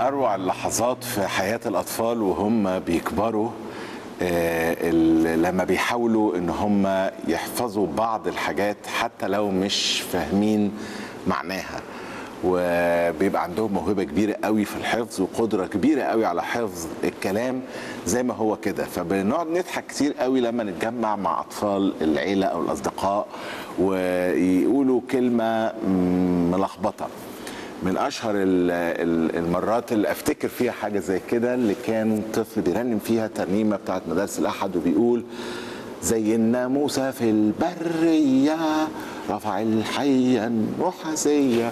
أروع اللحظات في حياة الأطفال وهم بيكبروا آه، ال- لما بيحاولوا ان هم يحفظوا بعض الحاجات حتى لو مش فاهمين معناها وبيبقى عندهم موهبه كبيره قوي في الحفظ وقدره كبيره قوي على حفظ الكلام زي ما هو كده فبنقعد نضحك كتير قوي لما نتجمع مع اطفال العيله او الاصدقاء ويقولوا كلمه مم، ملخبطه من اشهر ال- ال- المرات اللي افتكر فيها حاجه زي كده اللي كان طفل بيرنم فيها ترنيمه بتاعت مدارس الاحد وبيقول زي الناموسه في البريه رفع الحيه النحاسيه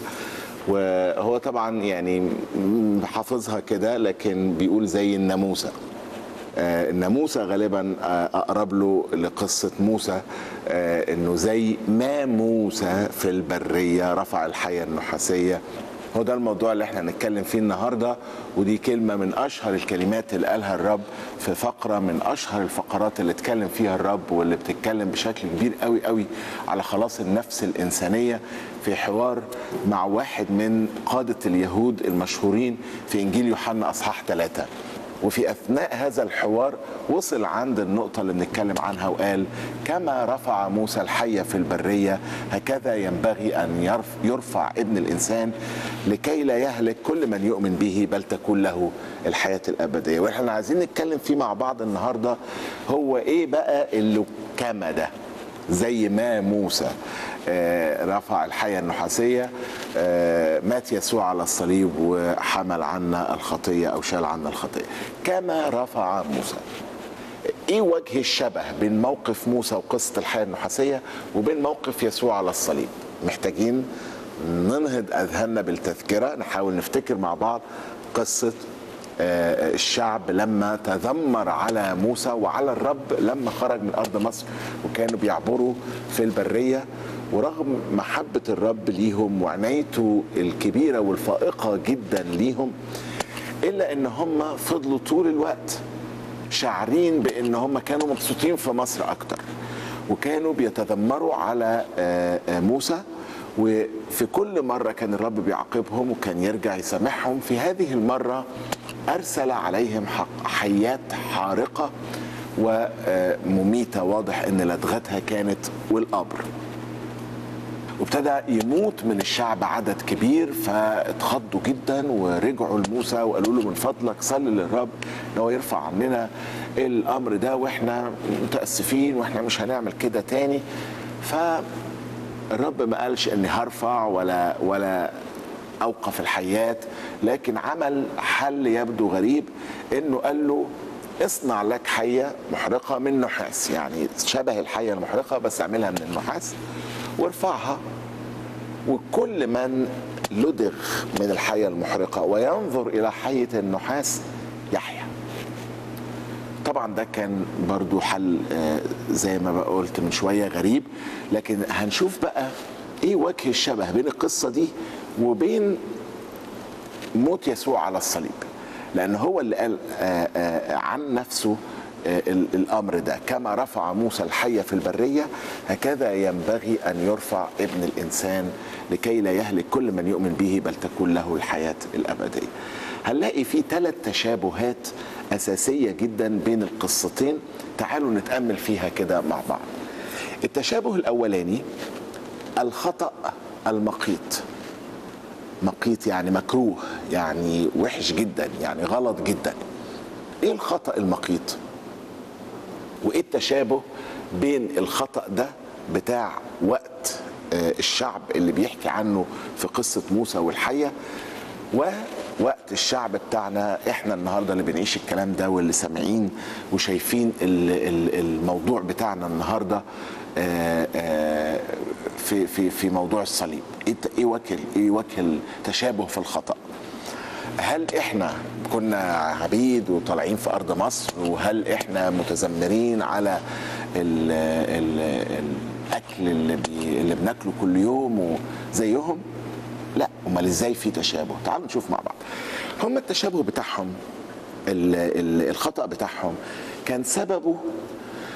وهو طبعا يعني م- حافظها كده لكن بيقول زي الناموسه آه، الناموسة غالبا آه، أقرب له لقصة موسى آه، إنه زي ما موسى في البرية رفع الحية النحاسية هو ده الموضوع اللي احنا هنتكلم فيه النهاردة ودي كلمة من أشهر الكلمات اللي قالها الرب في فقرة من أشهر الفقرات اللي اتكلم فيها الرب واللي بتتكلم بشكل كبير قوي قوي على خلاص النفس الإنسانية في حوار مع واحد من قادة اليهود المشهورين في إنجيل يوحنا أصحاح ثلاثة وفي اثناء هذا الحوار وصل عند النقطه اللي بنتكلم عنها وقال كما رفع موسى الحيه في البريه هكذا ينبغي ان يرف- يرفع ابن الانسان لكي لا يهلك كل من يؤمن به بل تكون له الحياه الابديه واحنا عايزين نتكلم فيه مع بعض النهارده هو ايه بقى اللي كما ده زي ما موسى آه، رفع الحية النحاسية آه، مات يسوع على الصليب وحمل عنا الخطية أو شال عنا الخطية كما رفع موسى ايه وجه الشبه بين موقف موسى وقصة الحياة النحاسية وبين موقف يسوع على الصليب محتاجين ننهض أذهاننا بالتذكرة نحاول نفتكر مع بعض قصة آه، الشعب لما تذمر على موسى وعلى الرب لما خرج من أرض مصر وكانوا بيعبروا في البرية ورغم محبة الرب ليهم وعنايته الكبيرة والفائقة جدا ليهم إلا إن هم فضلوا طول الوقت شاعرين بان هم كانوا مبسوطين في مصر اكتر وكانوا بيتذمروا على آه، آه، موسى وفي كل مره كان الرب بيعاقبهم وكان يرجع يسامحهم في هذه المره ارسل عليهم حق- حيات حارقه ومميته واضح ان لدغتها كانت والقبر وابتدى يموت من الشعب عدد كبير فاتخضوا جدا ورجعوا لموسى وقالوا له من فضلك صلي للرب ان هو يرفع عننا الامر ده واحنا متاسفين واحنا مش هنعمل كده تاني فالرب ما قالش اني هرفع ولا ولا اوقف الحيات لكن عمل حل يبدو غريب انه قال له اصنع لك حيه محرقه من نحاس يعني شبه الحيه المحرقه بس اعملها من النحاس وارفعها وكل من لدغ من الحية المحرقة وينظر إلى حية النحاس يحيا طبعا ده كان برضو حل آه، زي ما بقى قلت من شوية غريب لكن هنشوف بقى ايه وجه الشبه بين القصة دي وبين موت يسوع على الصليب لأن هو اللي قال آه، آه، عن نفسه آه، ال- الأمر ده كما رفع موسى الحية في البرية هكذا ينبغي أن يرفع ابن الإنسان لكي لا يهلك كل من يؤمن به بل تكون له الحياة الأبدية هنلاقي في ثلاث تشابهات أساسية جدا بين القصتين تعالوا نتأمل فيها كده مع بعض التشابه الأولاني الخطأ المقيت مقيت يعني مكروه يعني وحش جدا يعني غلط جدا ايه الخطأ المقيت وايه التشابه بين الخطأ ده بتاع وقت آه، الشعب اللي بيحكي عنه في قصة موسى والحية ووقت الشعب بتاعنا احنا النهارده اللي بنعيش الكلام ده واللي سامعين وشايفين ال- ال- الموضوع بتاعنا النهارده آه، آه، في في في موضوع الصليب ايه الت- ايه وجه ايه وجه التشابه في الخطأ هل احنا كنا عبيد وطالعين في ارض مصر وهل احنا متذمرين على ال ال الاكل اللي, بي اللي بناكله كل يوم وزيهم لا امال ازاي في تشابه تعالوا نشوف مع بعض هم التشابه بتاعهم ال ال الخطا بتاعهم كان سببه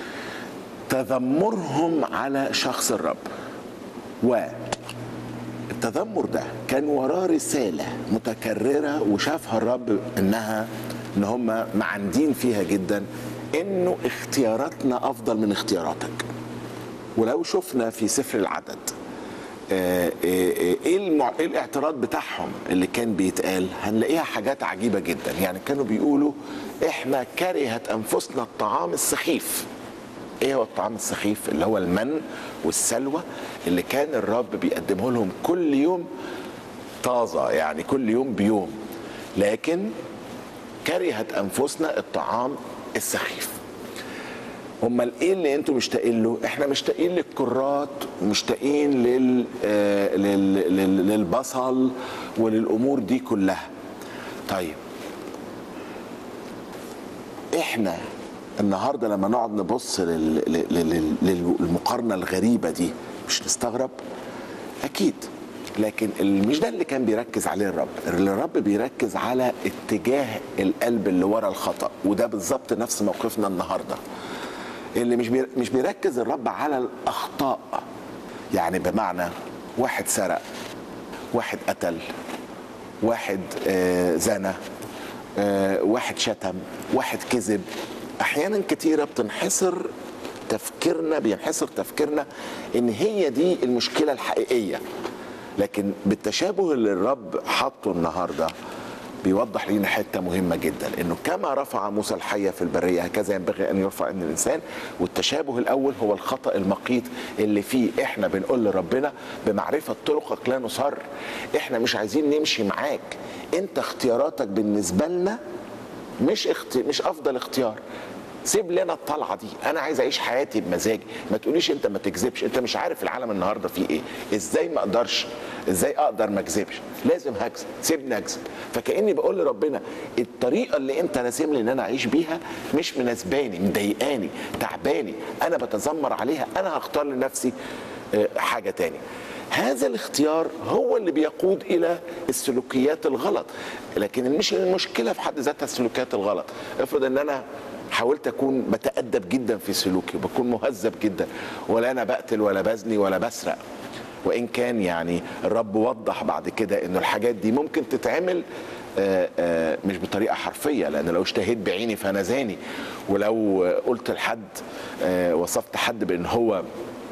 تذمرهم على شخص الرب و التذمر ده كان وراه رسالة متكررة وشافها الرب انها ان هم معندين فيها جدا انه اختياراتنا افضل من اختياراتك ولو شفنا في سفر العدد آه، آه، آه، ايه المع... ايه الاعتراض بتاعهم اللي كان بيتقال هنلاقيها حاجات عجيبه جدا يعني كانوا بيقولوا احنا كرهت انفسنا الطعام السخيف ايه هو الطعام السخيف اللي هو المن والسلوى اللي كان الرب بيقدمه لهم كل يوم طازه يعني كل يوم بيوم لكن كرهت انفسنا الطعام السخيف امال ايه اللي انتوا مشتاقين له؟ احنا مشتاقين للكرات ومشتاقين لل... آه، لل... لل... للبصل وللامور دي كلها. طيب احنا النهارده لما نقعد نبص لل... لل... لل... للمقارنه الغريبه دي مش نستغرب؟ اكيد لكن ال- مش ده اللي كان بيركز عليه الرب اللي الرب بيركز على اتجاه القلب اللي ورا الخطا وده بالظبط نفس موقفنا النهارده اللي مش بير- مش بيركز الرب على الاخطاء يعني بمعنى واحد سرق واحد قتل واحد آه، زنى آه، واحد شتم واحد كذب احيانا كتيره بتنحصر تفكيرنا بينحصر تفكيرنا ان هي دي المشكله الحقيقيه لكن بالتشابه اللي الرب حطه النهارده بيوضح لنا حته مهمه جدا انه كما رفع موسى الحيه في البريه هكذا ينبغي ان يرفع ابن الانسان والتشابه الاول هو الخطا المقيت اللي فيه احنا بنقول لربنا بمعرفه طرقك لا نصر احنا مش عايزين نمشي معاك انت اختياراتك بالنسبه لنا مش اخت... مش افضل اختيار سيب لنا الطلعه دي انا عايز اعيش حياتي بمزاجي ما تقوليش انت ما تكذبش انت مش عارف العالم النهارده فيه ايه ازاي ما اقدرش ازاي اقدر ما اكذبش لازم هكذب سيبني اكذب فكاني بقول لربنا الطريقه اللي انت راسم لي ان انا اعيش بيها مش مناسباني مضايقاني تعباني انا بتذمر عليها انا هختار لنفسي آه، حاجه تاني هذا الاختيار هو اللي بيقود الى السلوكيات الغلط لكن مش المشكله في حد ذاتها السلوكيات الغلط افرض ان انا حاولت اكون بتادب جدا في سلوكي وبكون مهذب جدا ولا انا بقتل ولا بزني ولا بسرق وان كان يعني الرب وضح بعد كده انه الحاجات دي ممكن تتعمل آه، آه، مش بطريقه حرفيه لان لو اشتهيت بعيني فانا زاني ولو آه، قلت لحد آه، وصفت حد بان هو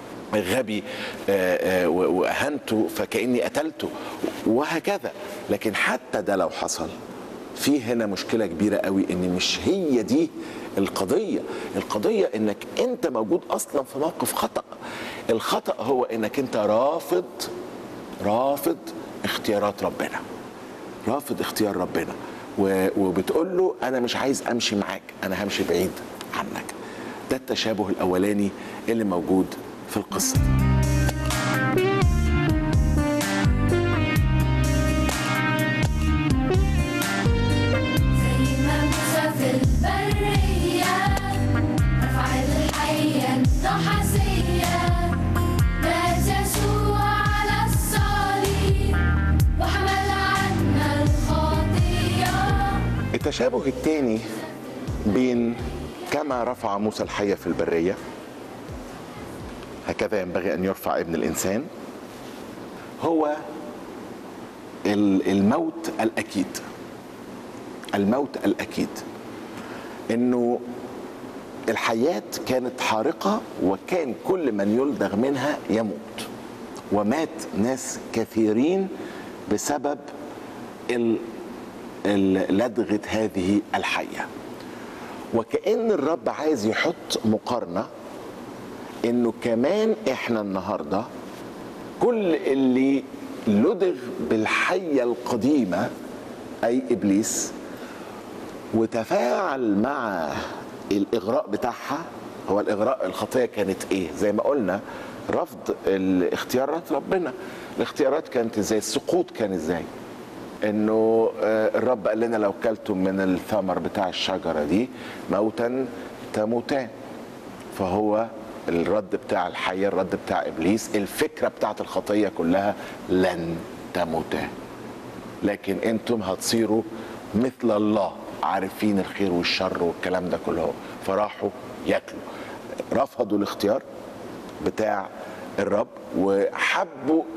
غبي آه، آه، و- واهنته فكاني قتلته وهكذا لكن حتى ده لو حصل في هنا مشكله كبيره قوي ان مش هي دي القضيه القضيه انك انت موجود اصلا في موقف خطا الخطا هو انك انت رافض رافض اختيارات ربنا رافض اختيار ربنا و- وبتقول له انا مش عايز امشي معاك انا همشي بعيد عنك ده التشابه الاولاني اللي موجود في القصه دي زي ما موسى في البرية رفع الحية النحاسية مات يسوع على الصليب وحمل عنا الخطية التشابه الثاني بين كما رفع موسى الحية في البرية هكذا ينبغي أن يرفع ابن الإنسان هو ال- الموت الأكيد الموت الأكيد إنه الحياة كانت حارقة وكان كل من يلدغ منها يموت ومات ناس كثيرين بسبب ال- ال- لدغة هذه الحية وكأن الرب عايز يحط مقارنة انه كمان احنا النهاردة كل اللي لدغ بالحية القديمة اي ابليس وتفاعل مع الاغراء بتاعها هو الاغراء الخطيه كانت ايه زي ما قلنا رفض الاختيارات ربنا الاختيارات كانت ازاي السقوط كان ازاي انه آه، الرب قال لنا لو كلتم من الثمر بتاع الشجره دي موتا تموتان فهو الرد بتاع الحية الرد بتاع إبليس الفكرة بتاعت الخطية كلها لن تموتا لكن أنتم هتصيروا مثل الله عارفين الخير والشر والكلام ده كله فراحوا ياكلوا رفضوا الاختيار بتاع الرب وحبوا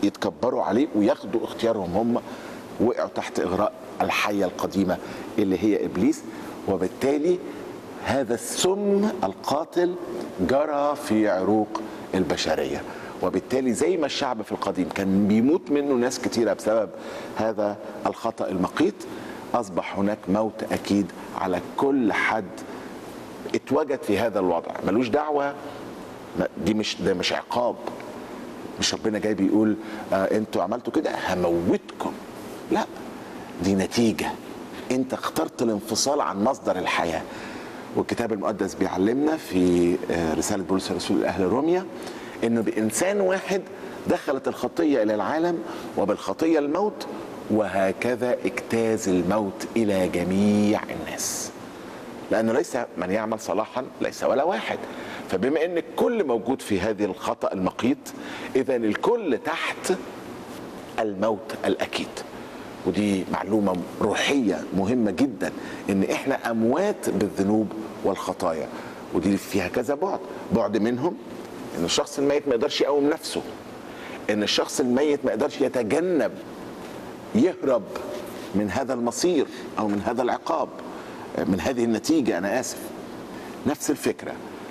يتكبروا عليه وياخدوا اختيارهم هم وقعوا تحت اغراء الحيه القديمه اللي هي ابليس وبالتالي هذا السم القاتل جرى في عروق البشريه وبالتالي زي ما الشعب في القديم كان بيموت منه ناس كتيره بسبب هذا الخطا المقيت اصبح هناك موت اكيد على كل حد اتوجد في هذا الوضع ملوش دعوه ما- دي مش ده مش عقاب مش ربنا جاي بيقول آه انتوا عملتوا كده هموتكم لا دي نتيجه انت اخترت الانفصال عن مصدر الحياه والكتاب المقدس بيعلمنا في آه، رساله بولس الرسول لاهل روميا انه بانسان واحد دخلت الخطيه الى العالم وبالخطيه الموت وهكذا اجتاز الموت الى جميع الناس لأنه ليس من يعمل صلاحا ليس ولا واحد فبما أن الكل موجود في هذه الخطأ المقيت إذا الكل تحت الموت الأكيد ودي معلومة روحية مهمة جدا إن إحنا أموات بالذنوب والخطايا ودي فيها كذا بعد بعد منهم إن الشخص الميت ما يقدرش يقوم نفسه إن الشخص الميت ما يقدرش يتجنب يهرب من هذا المصير او من هذا العقاب من هذه النتيجه انا اسف نفس الفكره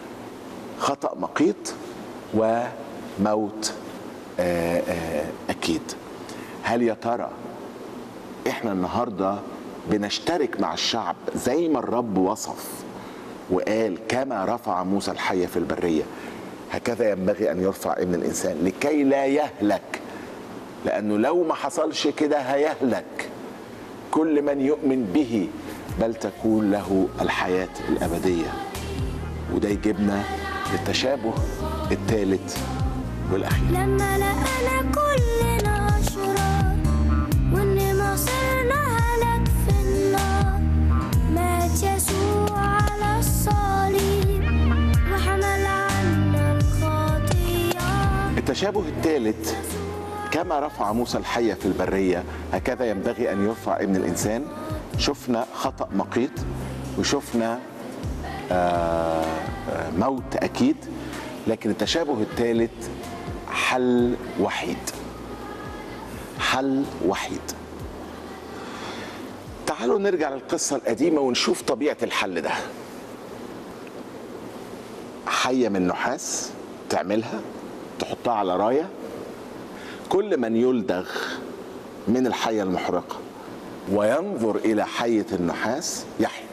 خطا مقيت وموت آه، آه، اكيد هل يا ترى احنا النهارده بنشترك مع الشعب زي ما الرب وصف وقال كما رفع موسى الحية في البرية هكذا ينبغي أن يرفع ابن الإنسان لكي لا يهلك لأنه لو ما حصلش كده هيهلك كل من يؤمن به بل تكون له الحياة الأبدية وده يجيبنا للتشابه الثالث والأخير لما لقانا كلنا أشرار وإن مصيرنا هلك في النار مات يسوع على الصليب وحمل عنا الخطيئة التشابه الثالث كما رفع موسى الحية في البرية هكذا ينبغي أن يرفع ابن الإنسان شفنا خطأ مقيت وشفنا آه، آه، موت أكيد لكن التشابه الثالث حل وحيد حل وحيد تعالوا نرجع للقصة القديمة ونشوف طبيعة الحل ده حية من نحاس تعملها تحطها على راية كل من يلدغ من الحية المحرقة وينظر إلى حية النحاس يحيى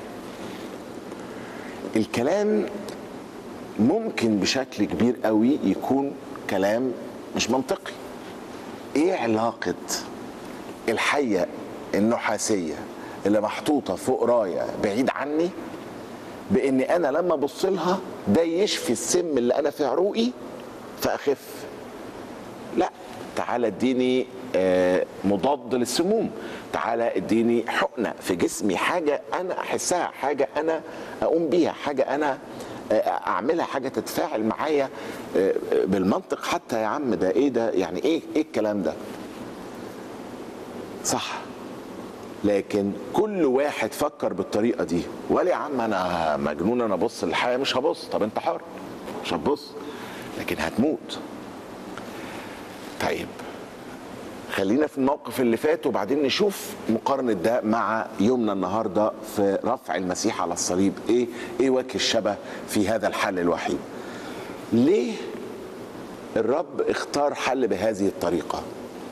الكلام ممكن بشكل كبير قوي يكون كلام مش منطقي ايه علاقة الحية النحاسية اللي محطوطة فوق راية بعيد عني بان انا لما ابص لها ده يشفي السم اللي انا في عروقي فاخف لا تعالى اديني آه، مضاد للسموم تعالى اديني حقنه في جسمي حاجه انا احسها حاجه انا اقوم بيها حاجه انا آه، اعملها حاجه تتفاعل معايا آه، آه، بالمنطق حتى يا عم ده ايه ده يعني ايه ايه الكلام ده صح لكن كل واحد فكر بالطريقه دي ولا يا عم انا مجنون انا ابص للحياه مش هبص طب انت حر مش هتبص لكن هتموت طيب خلينا في الموقف اللي فات وبعدين نشوف مقارنة ده مع يومنا النهاردة في رفع المسيح على الصليب ايه ايه وجه الشبه في هذا الحل الوحيد ليه الرب اختار حل بهذه الطريقة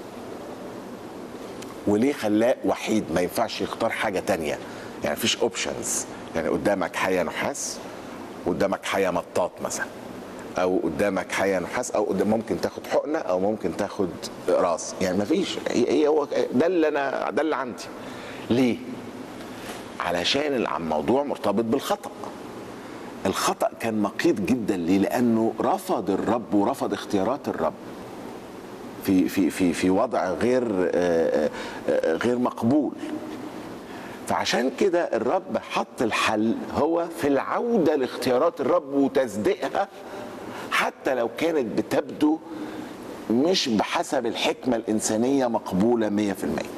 وليه خلاه وحيد ما ينفعش يختار حاجة تانية يعني مفيش اوبشنز يعني قدامك حية نحاس قدامك حية مطاط مثلا او قدامك حية نحاس او قدام ممكن تاخد حقنة او ممكن تاخد راس يعني مفيش هي هي هو ده اللي انا ده اللي عندي ليه علشان الموضوع مرتبط بالخطأ الخطأ كان مقيت جدا ليه لانه رفض الرب ورفض اختيارات الرب في في في في وضع غير آه، آه، غير مقبول فعشان كده الرب حط الحل هو في العودة لاختيارات الرب وتصديقها حتى لو كانت بتبدو مش بحسب الحكمة الإنسانية مقبولة مية في المية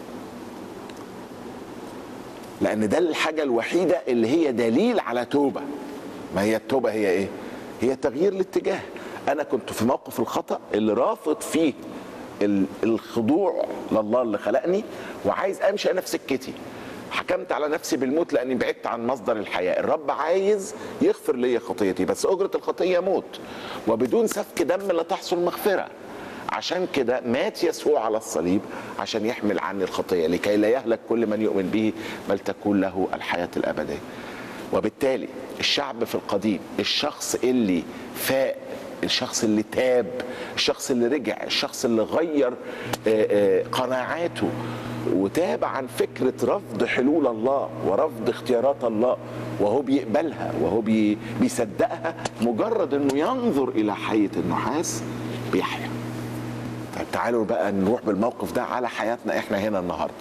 لأن ده الحاجة الوحيدة اللي هي دليل على توبة ما هي التوبة هي إيه؟ هي تغيير الاتجاه أنا كنت في موقف الخطأ اللي رافض فيه ال- الخضوع لله اللي خلقني وعايز امشي انا في سكتي حكمت على نفسي بالموت لاني بعدت عن مصدر الحياه الرب عايز يغفر لي خطيتي بس اجره الخطيه موت وبدون سفك دم لا تحصل مغفره عشان كده مات يسوع على الصليب عشان يحمل عني الخطيه لكي لا يهلك كل من يؤمن به بل تكون له الحياه الابديه وبالتالي الشعب في القديم الشخص اللي فاق الشخص اللي تاب الشخص اللي رجع الشخص اللي غير آه، آه، قناعاته وتاب عن فكرة رفض حلول الله ورفض اختيارات الله وهو بيقبلها وهو بي- بيصدقها مجرد انه ينظر الى حية النحاس بيحيا طيب تعالوا بقى نروح بالموقف ده على حياتنا احنا هنا النهارده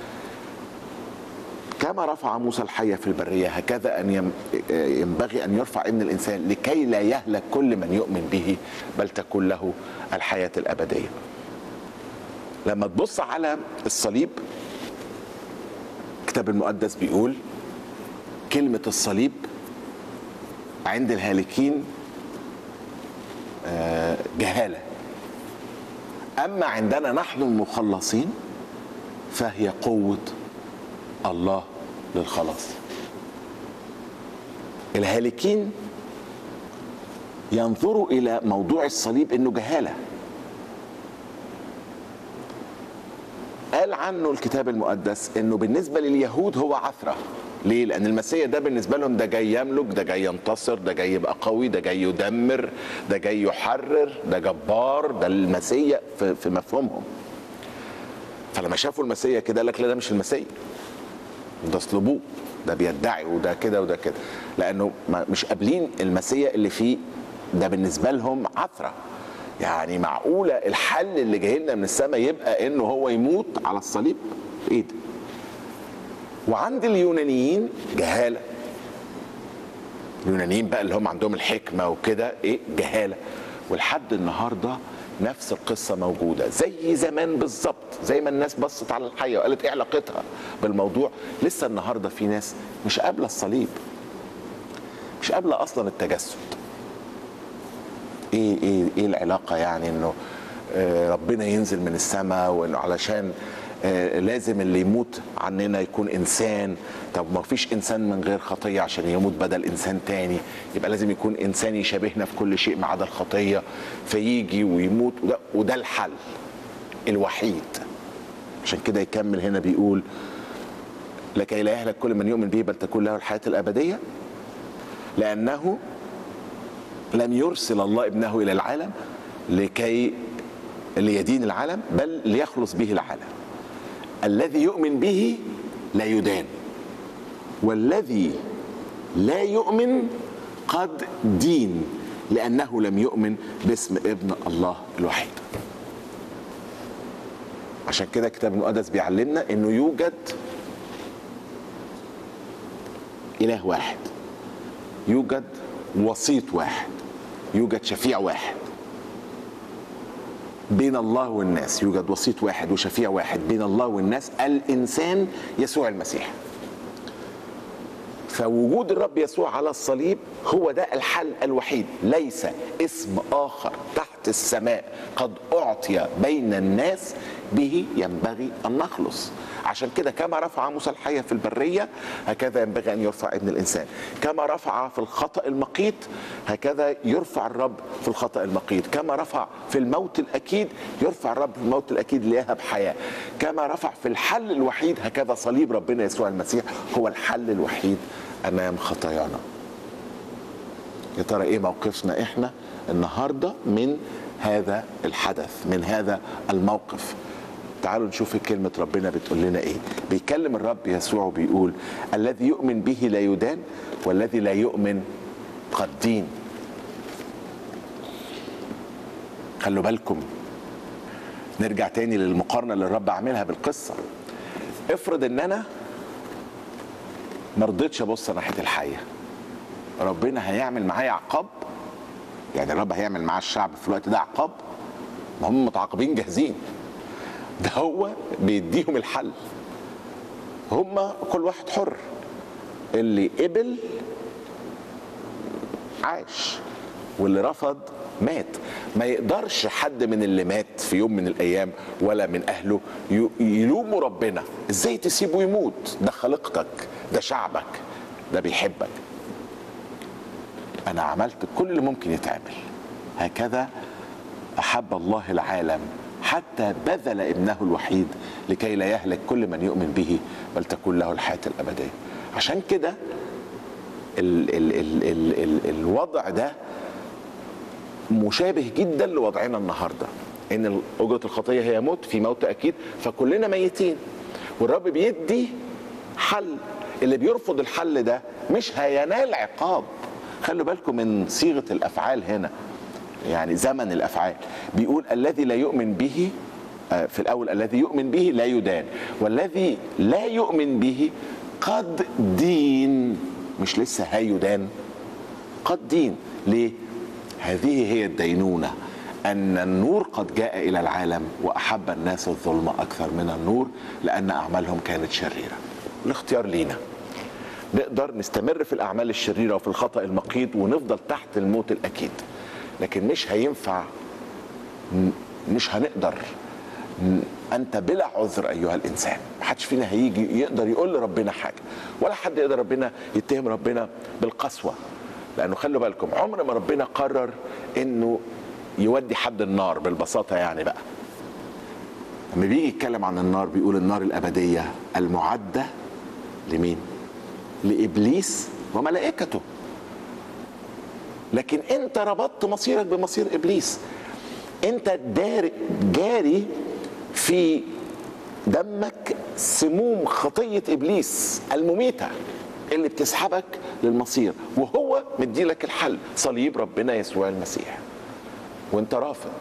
كما رفع موسى الحية في البرية هكذا أن يم- ينبغي أن يرفع ابن الإنسان لكي لا يهلك كل من يؤمن به بل تكون له الحياة الأبدية لما تبص على الصليب الكتاب المقدس بيقول كلمة الصليب عند الهالكين آه، جهالة أما عندنا نحن المخلصين فهي قوة الله للخلاص الهالكين ينظروا الى موضوع الصليب انه جهاله قال عنه الكتاب المقدس انه بالنسبه لليهود هو عثره ليه؟ لأن المسيح ده بالنسبة لهم ده جاي يملك، ده جاي ينتصر، ده جاي يبقى قوي، ده جاي يدمر، ده جاي يحرر، ده جبار، ده المسيح في, في مفهومهم. فلما شافوا المسيح كده قال لك لا ده مش المسيح. ده صلبوه ده بيدعي وده كده وده كده لانه ما- مش قابلين المسيح اللي فيه ده بالنسبه لهم عثره يعني معقوله الحل اللي جاي لنا من السماء يبقى انه هو يموت على الصليب ايه ده وعند اليونانيين جهاله اليونانيين بقى اللي هم عندهم الحكمه وكده ايه جهاله ولحد النهارده نفس القصه موجوده زي زمان بالظبط زي ما الناس بصت على الحيه وقالت ايه علاقتها بالموضوع لسه النهارده في ناس مش قابله الصليب مش قابله اصلا التجسد ايه ايه ايه العلاقه يعني انه آه، ربنا ينزل من السماء وانه علشان آه، لازم اللي يموت عننا يكون انسان طب ما فيش انسان من غير خطيه عشان يموت بدل انسان تاني يبقى لازم يكون انسان يشابهنا في كل شيء ما عدا الخطيه فيجي ويموت وده, وده الحل الوحيد عشان كده يكمل هنا بيقول لكي لا يهلك كل من يؤمن به بل تكون له الحياه الابديه لانه لم يرسل الله ابنه الى العالم لكي ليدين العالم بل ليخلص به العالم الذي يؤمن به لا يدان والذي لا يؤمن قد دين لانه لم يؤمن باسم ابن الله الوحيد عشان كده الكتاب المقدس بيعلمنا انه يوجد اله واحد يوجد وسيط واحد يوجد شفيع واحد بين الله والناس يوجد وسيط واحد وشفيع واحد بين الله والناس الانسان يسوع المسيح فوجود الرب يسوع على الصليب هو ده الحل الوحيد ليس اسم اخر تحت السماء قد اعطي بين الناس به ينبغي ان نخلص عشان كده كما رفع موسى الحية في البرية هكذا ينبغي أن يرفع ابن الإنسان كما رفع في الخطأ المقيت هكذا يرفع الرب في الخطأ المقيت كما رفع في الموت الأكيد يرفع الرب في الموت الأكيد ليهب حياة كما رفع في الحل الوحيد هكذا صليب ربنا يسوع المسيح هو الحل الوحيد أمام خطايانا يا ترى ايه موقفنا احنا النهارده من هذا الحدث من هذا الموقف تعالوا نشوف كلمة ربنا بتقول لنا ايه بيكلم الرب يسوع وبيقول الذي يؤمن به لا يدان والذي لا يؤمن قد دين خلوا بالكم نرجع تاني للمقارنة اللي الرب عاملها بالقصة افرض ان انا ما رضيتش ابص ناحية الحية ربنا هيعمل معايا عقاب يعني الرب هيعمل مع الشعب في الوقت ده عقاب ما هم متعاقبين جاهزين ده هو بيديهم الحل هم كل واحد حر اللي قبل عاش واللي رفض مات ما يقدرش حد من اللي مات في يوم من الايام ولا من اهله ي- يلوموا ربنا ازاي تسيبه يموت ده خليقتك ده شعبك ده بيحبك انا عملت كل اللي ممكن يتعمل هكذا احب الله العالم حتى بذل ابنه الوحيد لكي لا يهلك كل من يؤمن به بل تكون له الحياه الابديه عشان كده ال ال ال ال ال الوضع ده مشابه جدا لوضعنا النهارده ان اجره الخطيه هي موت في موت اكيد فكلنا ميتين والرب بيدي حل اللي بيرفض الحل ده مش هينال عقاب خلوا بالكم من صيغه الافعال هنا يعني زمن الافعال بيقول الذي لا يؤمن به آه، في الاول الذي يؤمن به لا يدان والذي لا يؤمن به قد دين مش لسه هيدان قد دين ليه هذه هي الدينونة أن النور قد جاء إلى العالم وأحب الناس الظلم أكثر من النور لأن أعمالهم كانت شريرة الاختيار لينا نقدر نستمر في الأعمال الشريرة وفي الخطأ المقيت ونفضل تحت الموت الأكيد لكن مش هينفع مش هنقدر انت بلا عذر ايها الانسان محدش فينا هيجي يقدر يقول لربنا حاجه ولا حد يقدر ربنا يتهم ربنا بالقسوه لانه خلوا بالكم عمر ما ربنا قرر انه يودي حد النار بالبساطه يعني بقى لما بيجي يتكلم عن النار بيقول النار الابديه المعده لمين لابليس وملائكته لكن انت ربطت مصيرك بمصير ابليس انت دار جاري في دمك سموم خطيه ابليس المميته اللي بتسحبك للمصير وهو مديلك الحل صليب ربنا يسوع المسيح وانت رافض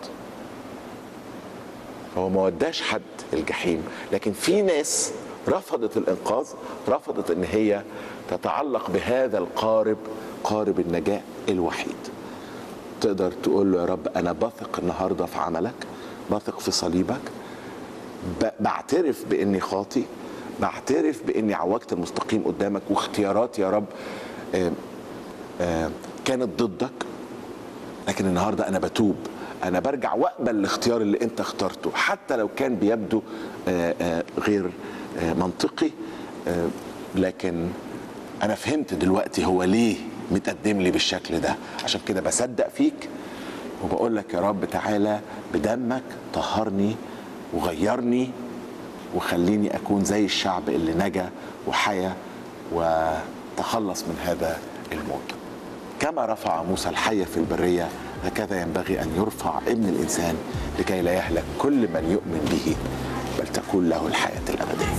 هو ما وداش حد الجحيم لكن في ناس رفضت الانقاذ رفضت ان هي تتعلق بهذا القارب قارب النجاه الوحيد تقدر تقول له يا رب انا بثق النهارده في عملك بثق في صليبك ب- بعترف باني خاطي بعترف باني عوجت المستقيم قدامك واختياراتي يا رب آه، آه، كانت ضدك لكن النهارده انا بتوب انا برجع واقبل الاختيار اللي انت اخترته حتى لو كان بيبدو آه، آه، غير آه، منطقي آه، لكن انا فهمت دلوقتي هو ليه متقدم لي بالشكل ده عشان كده بصدق فيك وبقول لك يا رب تعالى بدمك طهرني وغيرني وخليني اكون زي الشعب اللي نجا وحيا وتخلص من هذا الموت كما رفع موسى الحية في البرية هكذا ينبغي أن يرفع ابن الإنسان لكي لا يهلك كل من يؤمن به بل تكون له الحياة الأبدية